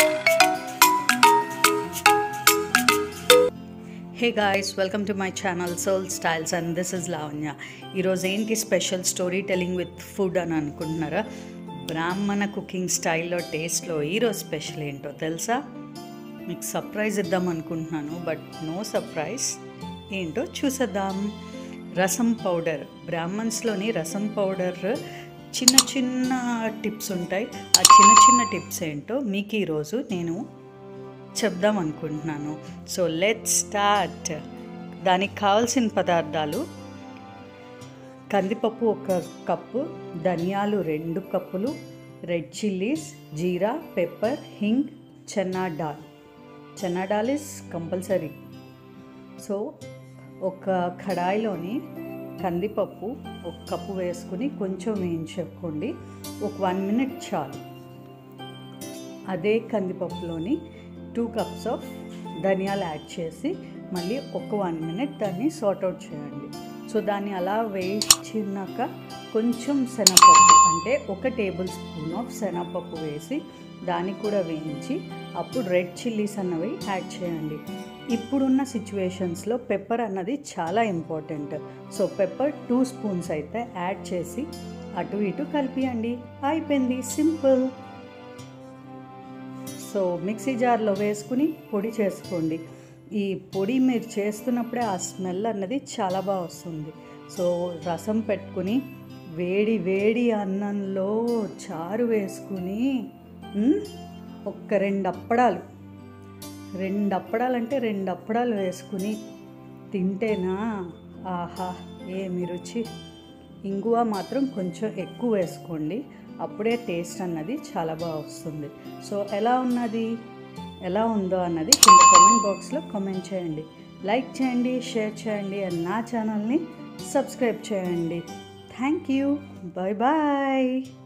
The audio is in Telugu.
hey guys welcome to my channel soul styles and this is Lavanya ఈరోజు ఏంటి special story telling with food అని అనుకుంటున్నారా బ్రాహ్మణ కుకింగ్ స్టైల్లో టేస్ట్లో ఈరోజు స్పెషల్ ఏంటో తెలుసా మీకు సర్ప్రైజ్ ఇద్దాం అనుకుంటున్నాను బట్ నో సర్ప్రైజ్ ఏంటో చూసేద్దాం రసం పౌడర్ బ్రాహ్మణ్స్లోని రసం పౌడర్ చిన్న చిన్న టిప్స్ ఉంటాయి ఆ చిన్న చిన్న టిప్స్ ఏంటో మీకు ఈరోజు నేను చెప్దాం అనుకుంటున్నాను సో లెట్ స్టార్ట్ దానికి కావాల్సిన పదార్థాలు కందిపప్పు ఒక కప్పు ధనియాలు రెండు కప్పులు red chillies jeera pepper hing chana dal chana dal is compulsory so ఒక కడాయిలోని కందిపప్పు ఒక కప్పు వేసుకుని కొంచెం వేయించుకోండి ఒక వన్ మినిట్ చాలు అదే కందిపప్పులోని టూ కప్స్ ఆఫ్ ధనియాలు యాడ్ చేసి మళ్ళీ ఒక వన్ మినిట్ దాన్ని సార్ట్ అవుట్ చేయండి సో దాన్ని అలా వేయించినాక కొంచెం శనగపప్పు అంటే ఒక టేబుల్ స్పూన్ ఆఫ్ శనగపప్పు వేసి దాన్ని కూడా వేయించి అప్పుడు రెడ్ చిల్లీస్ అన్నవి యాడ్ చేయండి ఇప్పుడున్న సిచ్యువేషన్స్లో పెప్పర్ అన్నది చాలా important so pepper two spoons అయితే యాడ్ చేసి అటు ఇటు కలిపియండి అయిపోయింది సింపుల్ సో మిక్సీ జార్లో వేసుకుని పొడి చేసుకోండి ఈ పొడి మీరు చేస్తున్నప్పుడే ఆ స్మెల్ అన్నది చాలా బాగా వస్తుంది సో రసం పెట్టుకుని వేడి వేడి అన్నంలో చారు వేసుకుని మ్, ఒక్క రెండు అప్పడాలు రెండు అప్పడాలు అంటే రెండు అప్పడాలు వేసుకుని తింటేనా ఆహా ఏమి రుచి ఇంగువ మాత్రం కొంచెం ఎక్కువ వేసుకోండి అప్పుడే టేస్ట్ అన్నది చాలా బాగా వస్తుంది సో ఎలా ఉన్నది ఎలా ఉందో అన్నది కింద కామెంట్ బాక్స్లో కామెంట్ చేయండి లైక్ చేయండి షేర్ చేయండి అండ్ నా ఛానల్ని సబ్స్క్రైబ్ చేయండి థ్యాంక్ యూ బాయ్ బాయ్